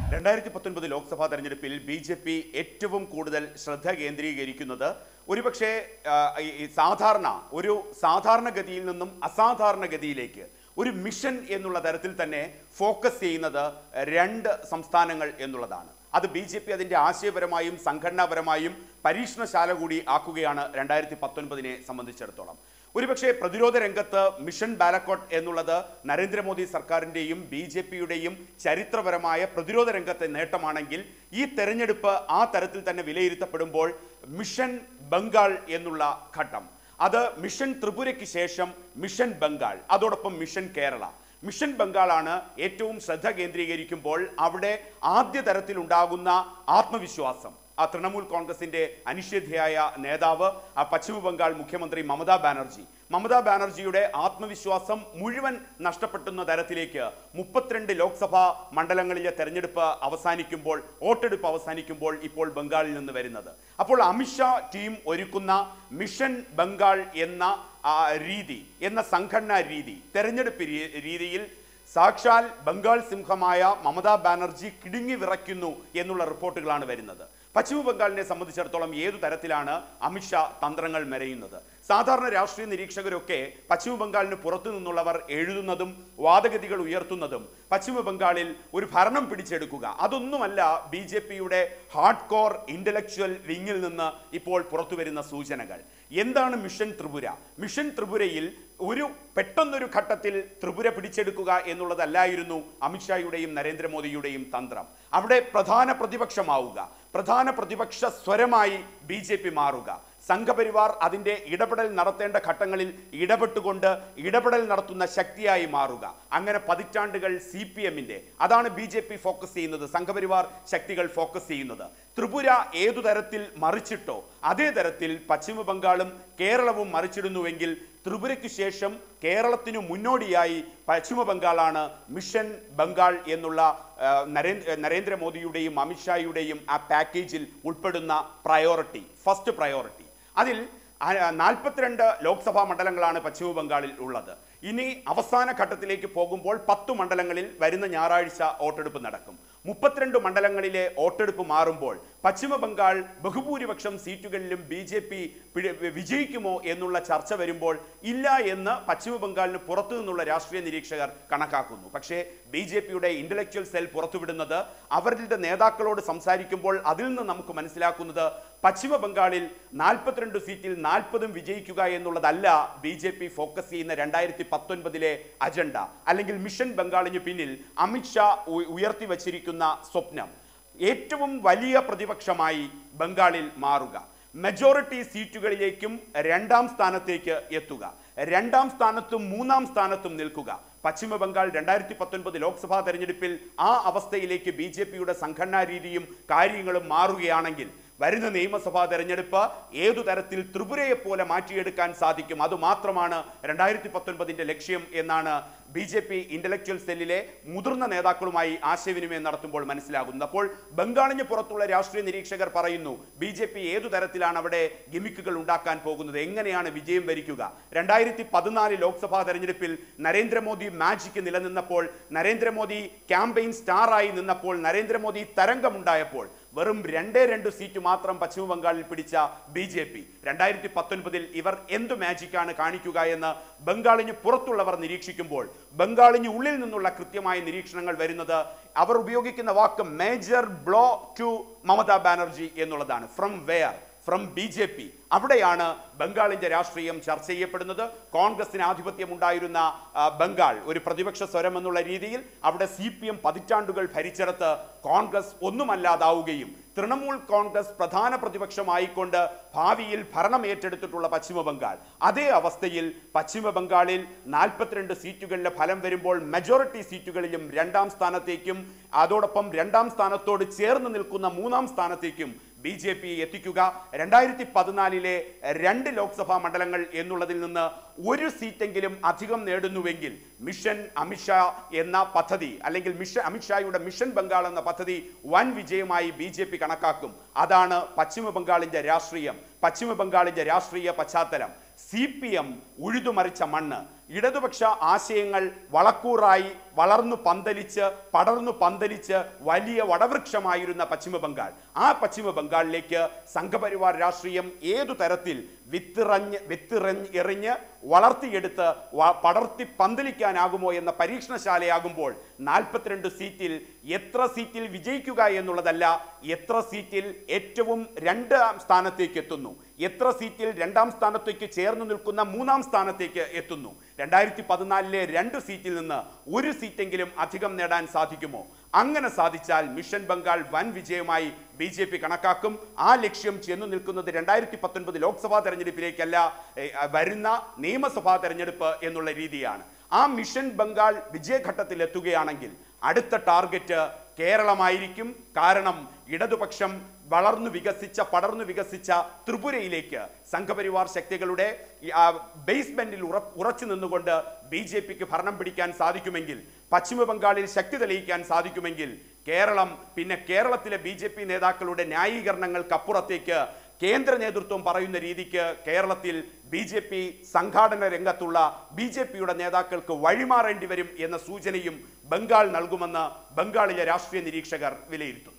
രണ്ടായിരത്തി പത്തൊൻപത് ലോക്സഭാ തെരഞ്ഞെടുപ്പിൽ ബി ജെ പി ഏറ്റവും കൂടുതൽ ശ്രദ്ധ കേന്ദ്രീകരിക്കുന്നത് ഒരുപക്ഷെ ആ, ഈ- ഈ സാധാരണ ഒരു സാധാരണഗതിയിൽ നിന്നും അസാധാരണ ഗതിയിലേക്ക് ഒരു മിഷൻ എന്നുള്ള തരത്തിൽ തന്നെ ഫോക്കസ് ചെയ്യുന്നത് രണ്ട് സംസ്ഥാനങ്ങൾ എന്നുള്ളതാണ് അത് ബി ജെ പി അതിൻ്റെ ആശയപരമായും സംഘടനാപരമായും പരീക്ഷണശാല കൂടി ആക്കുകയാണ് രണ്ടായിരത്തി പത്തൊൻപതിനെ സംബന്ധിച്ചിടത്തോളം ഒരുപക്ഷെ പ്രതിരോധ രംഗത്ത് മിഷൻ ബാലക്കോട്ട് എന്നുള്ളത് നരേന്ദ്രമോദി സർക്കാരിൻ്റെയും ബി ജെ പിയുടെയും ചരിത്രപരമായ പ്രതിരോധ രംഗത്തെ നേട്ടമാണെങ്കിൽ ഈ തെരഞ്ഞെടുപ്പ് ആ തരത്തിൽ തന്നെ വിലയിരുത്തപ്പെടുമ്പോൾ മിഷൻ ബംഗാൾ എന്നുള്ള ഘട്ടം അത് മിഷൻ ത്രിപുരയ്ക്ക് ശേഷം മിഷൻ ബംഗാൾ അതോടൊപ്പം മിഷൻ കേരള മിഷൻ ബംഗാളാണ് ഏറ്റവും ശ്രദ്ധ കേന്ദ്രീകരിക്കുമ്പോൾ അവിടെ ആദ്യ തരത്തിലുണ്ടാകുന്ന ആത്മവിശ്വാസം ആ തൃണമൂൽ കോൺഗ്രസിന്റെ അനിഷേധ്യയായ നേതാവ് ആ പശ്ചിമ ബംഗാൾ മുഖ്യമന്ത്രി മമതാ ബാനർജി മമതാ ബാനർജിയുടെ ആത്മവിശ്വാസം മുഴുവൻ നഷ്ടപ്പെട്ടുന്ന തരത്തിലേക്ക് മുപ്പത്തിരണ്ട് ലോക്സഭാ മണ്ഡലങ്ങളിലെ തെരഞ്ഞെടുപ്പ് അവസാനിക്കുമ്പോൾ വോട്ടെടുപ്പ് അവസാനിക്കുമ്പോൾ ഇപ്പോൾ ബംഗാളിൽ നിന്ന് വരുന്നത് അപ്പോൾ അമിത്ഷാ ടീം ഒരുക്കുന്ന മിഷൻ ബംഗാൾ എന്ന ആ, രീതി എന്ന സംഘടനാ രീതി തെരഞ്ഞെടുപ്പ് രീ- രീതിയിൽ സാക്ഷാൽ ബംഗാൾ സിംഹമായ മമതാ ബാനർജി കിടുങ്ങി വിറയ്ക്കുന്നു എന്നുള്ള റിപ്പോർട്ടുകളാണ് വരുന്നത് പശ്ചിമ ബംഗാളിനെ സംബന്ധിച്ചിടത്തോളം ഏതു തരത്തിലാണ് അമിത്ഷാ തന്ത്രങ്ങൾ മെരയുന്നത് സാധാരണ രാഷ്ട്രീയ നിരീക്ഷകരൊക്കെ പശ്ചിമ ബംഗാളിന് പുറത്തു നിന്നുള്ളവർ എഴുതുന്നതും വാദഗതികൾ ഉയർത്തുന്നതും പശ്ചിമ ബംഗാളിൽ ഒരു ഭരണം പിടിച്ചെടുക്കുക അതൊന്നുമല്ല ബി ജെ പിയുടെ ഹാർഡ് കോർ ഇന്റലക്ച്വൽ വിങ്ങിൽ നിന്ന് ഇപ്പോൾ പുറത്തു വരുന്ന സൂചനകൾ എന്താണ് മിഷൻ ത്രിപുര മിഷൻ ത്രിപുരയിൽ ഒരു പെട്ടെന്നൊരു ഘട്ടത്തിൽ ത്രിപുര പിടിച്ചെടുക്കുക എന്നുള്ളതല്ലായിരുന്നു അമിത്ഷായുടെയും നരേന്ദ്രമോദിയുടെയും തന്ത്രം അവിടെ പ്രധാന പ്രതിപക്ഷമാവുക പ്രധാന പ്രതിപക്ഷ സ്വരമായി ബി ജെ പി മാറുക സംഘപരിവാർ അതിൻ്റെ ഇടപെടൽ നടത്തേണ്ട ഘട്ടങ്ങളിൽ ഇടപെട്ടുകൊണ്ട് ഇടപെടൽ നടത്തുന്ന ശക്തിയായി മാറുക അങ്ങനെ പതിറ്റാണ്ടുകൾ സി പി എമ്മിൻ്റെ അതാണ് ബി ജെ പി ഫോക്കസ് ചെയ്യുന്നത് സംഘപരിവാർ ശക്തികൾ ഫോക്കസ് ചെയ്യുന്നത് ത്രിപുര ഏതു തരത്തിൽ മറിച്ചിട്ടോ അതേ തരത്തിൽ പശ്ചിമ ബംഗാളും കേരളവും മറിച്ചിടുന്നുവെങ്കിൽ ത്രിപുരയ്ക്ക് ശേഷം കേരളത്തിനു മുന്നോടിയായി പശ്ചിമ ബംഗാളാണ് മിഷൻ ബംഗാൾ എന്നുള്ള ആ, നരേന്ദ്ര നരേന്ദ്രമോദിയുടെയും അമിത്ഷായുടെയും ആ പാക്കേജിൽ ഉൾപ്പെടുന്ന പ്രയോറിറ്റി ഫസ്റ്റ് പ്രയോറിറ്റി അതിൽ നാൽപ്പത്തിരണ്ട് ലോക്സഭാ മണ്ഡലങ്ങളാണ് പശ്ചിമ ബംഗാളിൽ ഉള്ളത് ഇനി അവസാന ഘട്ടത്തിലേക്ക് പോകുമ്പോൾ പത്തു മണ്ഡലങ്ങളിൽ വരുന്ന ഞായറാഴ്ച വോട്ടെടുപ്പ് നടക്കും മുപ്പത്തിരണ്ട് മണ്ഡലങ്ങളിലെ വോട്ടെടുപ്പ് മാറുമ്പോൾ പശ്ചിമ ബംഗാൾ ബഹുഭൂരിപക്ഷം സീറ്റുകളിലും ബി ജെ പി വിജയിക്കുമോ എന്നുള്ള ചർച്ച വരുമ്പോൾ ഇല്ല എന്ന് പശ്ചിമ ബംഗാളിന് പുറത്തു നിന്നുള്ള രാഷ്ട്രീയ നിരീക്ഷകർ കണക്കാക്കുന്നു പക്ഷേ ബി ജെ പിയുടെ ഇന്റലക്ച്വൽ സെൽ പുറത്തുവിടുന്നത് അവരുടെ നേതാക്കളോട് സംസാരിക്കുമ്പോൾ അതിൽ നിന്ന് നമുക്ക് മനസ്സിലാക്കുന്നത് പശ്ചിമ ബംഗാളിൽ നാൽപ്പത്തിരണ്ട് സീറ്റിൽ നാൽപ്പതും വിജയിക്കുക എന്നുള്ളതല്ല ബി ജെ പി ഫോക്കസ് ചെയ്യുന്ന രണ്ടായിരത്തി പത്തൊൻപതിലെ അജണ്ട അല്ലെങ്കിൽ മിഷൻ ബംഗാളിന് പിന്നിൽ അമിത്ഷാ ഉ- ഉയർത്തി വച്ചിരിക്കുന്ന സ്വപ്നം ഏറ്റവും വലിയ പ്രതിപക്ഷമായി ബംഗാളിൽ മാറുക മെജോറിറ്റി സീറ്റുകളിലേക്കും രണ്ടാം സ്ഥാനത്തേക്ക് എത്തുക രണ്ടാം സ്ഥാനത്തും മൂന്നാം സ്ഥാനത്തും നിൽക്കുക പശ്ചിമ ബംഗാൾ രണ്ടായിരത്തി പത്തൊൻപത് ലോക്സഭാ തെരഞ്ഞെടുപ്പിൽ ആ അവസ്ഥയിലേക്ക് ബി ജെ പിയുടെ സംഘടനാ രീതിയും കാര്യങ്ങളും മാറുകയാണെങ്കിൽ വരുന്ന നിയമസഭാ തെരഞ്ഞെടുപ്പ് ഏതു തരത്തിൽ ത്രിപുരയെ പോലെ മാറ്റിയെടുക്കാൻ സാധിക്കും അതുമാത്രമാണ് രണ്ടായിരത്തി പത്തൊൻപതിന്റെ ലക്ഷ്യം എന്നാണ് ബി ജെ പി ഇന്റലക്ച്വൽ സെല്ലിലെ മുതിർന്ന നേതാക്കളുമായി ആശയവിനിമയം നടത്തുമ്പോൾ മനസ്സിലാകുന്നത് അപ്പോൾ ബംഗാളിന് പുറത്തുള്ള രാഷ്ട്രീയ നിരീക്ഷകർ പറയുന്നു ബി ജെ പി ഏതു തരത്തിലാണ് അവിടെ ഗിമിക്കുകൾ ഉണ്ടാക്കാൻ പോകുന്നത് എങ്ങനെയാണ് വിജയം വരിക്കുക രണ്ടായിരത്തി പതിനാല് ലോക്സഭാ തെരഞ്ഞെടുപ്പിൽ നരേന്ദ്രമോദി മാജിക്ക് നിലനിന്നപ്പോൾ നരേന്ദ്രമോദി ക്യാമ്പയിൻ സ്റ്റാറായി നിന്നപ്പോൾ നരേന്ദ്രമോദി തരംഗമുണ്ടായപ്പോൾ വെറും രണ്ടേ രണ്ട് സീറ്റ് മാത്രം പശ്ചിമ ബംഗാളിൽ പിടിച്ച ബി ജെ പി രണ്ടായിരത്തി പത്തൊൻപതിൽ ഇവർ എന്തു മാജിക്കാണ് കാണിക്കുക എന്ന് ബംഗാളിന് പുറത്തുള്ളവർ നിരീക്ഷിക്കുമ്പോൾ ബംഗാളിന് ഉള്ളിൽ നിന്നുള്ള കൃത്യമായ നിരീക്ഷണങ്ങൾ വരുന്നത് അവർ ഉപയോഗിക്കുന്ന വാക്ക് major blow to Mamata Banerjee എന്നുള്ളതാണ് from where from B J P അവിടെയാണ് ബംഗാളിന്റെ രാഷ്ട്രീയം ചർച്ച ചെയ്യപ്പെടുന്നത് കോൺഗ്രസിന് ആധിപത്യം ഉണ്ടായിരുന്ന ആ, ബംഗാൾ ഒരു പ്രതിപക്ഷ സ്വരം എന്നുള്ള രീതിയിൽ അവിടെ സി പി എം പതിറ്റാണ്ടുകൾ ഭരിച്ചെടുത്ത് കോൺഗ്രസ് ഒന്നുമല്ലാതാവുകയും തൃണമൂൽ കോൺഗ്രസ് പ്രധാന പ്രതിപക്ഷമായിക്കൊണ്ട് ഭാവിയിൽ ഭരണം ഏറ്റെടുത്തിട്ടുള്ള പശ്ചിമ ബംഗാൾ അതേ അവസ്ഥയിൽ പശ്ചിമ ബംഗാളിൽ നാൽപ്പത്തിരണ്ട് സീറ്റുകളിലെ ഫലം വരുമ്പോൾ മെജോറിറ്റി സീറ്റുകളിലും രണ്ടാം സ്ഥാനത്തേക്കും അതോടൊപ്പം രണ്ടാം സ്ഥാനത്തോട് ചേർന്ന് നിൽക്കുന്ന മൂന്നാം സ്ഥാനത്തേക്കും ബി ജെ പി എത്തിക്കുക രണ്ടായിരത്തി പതിനാലിലെ രണ്ട് ലോക്സഭാ മണ്ഡലങ്ങൾ എന്നുള്ളതിൽ നിന്ന് ഒരു സീറ്റെങ്കിലും അധികം നേടുന്നുവെങ്കിൽ മിഷൻ അമിത്ഷാ എന്ന പദ്ധതി അല്ലെങ്കിൽ മിഷൻ അമിത്ഷായുടെ മിഷൻ ബംഗാൾ എന്ന പദ്ധതി വൻ വിജയമായി ബി ജെ പി കണക്കാക്കും അതാണ് പശ്ചിമ ബംഗാളിന്റെ രാഷ്ട്രീയം പശ്ചിമ ബംഗാളിന്റെ രാഷ്ട്രീയ പശ്ചാത്തലം സി പി എം ഉഴുതുമറിച്ച മണ്ണ് ഇടതുപക്ഷ ആശയങ്ങൾ വളക്കൂറായി വളർന്നു പന്തലിച്ച് പടർന്നു പന്തലിച്ച് വലിയ വടവൃക്ഷമായിരുന്ന പശ്ചിമ ബംഗാൾ ആ പശ്ചിമ ബംഗാളിലേക്ക് സംഘപരിവാർ രാഷ്ട്രീയം ഏതു തരത്തിൽ വിത്തിറഞ്ഞ് വിത്തിറഞ്ഞ് എറിഞ്ഞ് വളർത്തിയെടുത്ത് വ- പടർത്തി പന്തലിക്കാനാകുമോ എന്ന പരീക്ഷണശാലയാകുമ്പോൾ നാൽപ്പത്തിരണ്ട് സീറ്റിൽ എത്ര സീറ്റിൽ വിജയിക്കുക എന്നുള്ളതല്ല എത്ര സീറ്റിൽ ഏറ്റവും രണ്ടാം സ്ഥാനത്തേക്ക് എത്തുന്നു എത്ര സീറ്റിൽ രണ്ടാം സ്ഥാനത്തേക്ക് ചേർന്ന് നിൽക്കുന്ന മൂന്നാം സ്ഥാനത്തേക്ക് എത്തുന്നു രണ്ടായിരത്തി പതിനാലിലെ രണ്ട് സീറ്റിൽ നിന്ന് ഒരു സീറ്റെങ്കിലും അധികം നേടാൻ സാധിക്കുമോ അങ്ങനെ സാധിച്ചാൽ മിഷൻ ബംഗാൾ വൻ വിജയമായി ബി ജെ പി കണക്കാക്കും ആ ലക്ഷ്യം ചെന്നു നിൽക്കുന്നത് രണ്ടായിരത്തി പത്തൊൻപത് ലോക്സഭാ തെരഞ്ഞെടുപ്പിലേക്കല്ല ഏ, വരുന്ന നിയമസഭാ തെരഞ്ഞെടുപ്പ് എന്നുള്ള രീതിയാണ് ആ മിഷൻ ബംഗാൾ വിജയഘട്ടത്തിൽ എത്തുകയാണെങ്കിൽ അടുത്ത ടാർഗറ്റ് കേരളമായിരിക്കും കാരണം ഇടതുപക്ഷം വളർന്നു വികസിച്ച പടർന്നു വികസിച്ച ത്രിപുരയിലേക്ക് സംഘപരിവാർ ശക്തികളുടെ ഈ, ആ, ബേസ്മെന്റിൽ ഉറ ഉറച്ചു നിന്നുകൊണ്ട് ബി ജെ പിക്ക് ഭരണം പിടിക്കാൻ സാധിക്കുമെങ്കിൽ പശ്ചിമ ബംഗാളിൽ ശക്തി തെളിയിക്കാൻ സാധിക്കുമെങ്കിൽ കേരളം പിന്നെ കേരളത്തിലെ ബി ജെ പി നേതാക്കളുടെ ന്യായീകരണങ്ങൾക്കപ്പുറത്തേക്ക് കേന്ദ്ര നേതൃത്വം പറയുന്ന രീതിക്ക് കേരളത്തിൽ ബി ജെ പി സംഘാടന രംഗത്തുള്ള ബി ജെ പിയുടെ നേതാക്കൾക്ക് വഴിമാറേണ്ടി വരും എന്ന സൂചനയും ബംഗാൾ നൽകുമെന്ന് ബംഗാളിലെ രാഷ്ട്രീയ നിരീക്ഷകർ വിലയിരുത്തുന്നു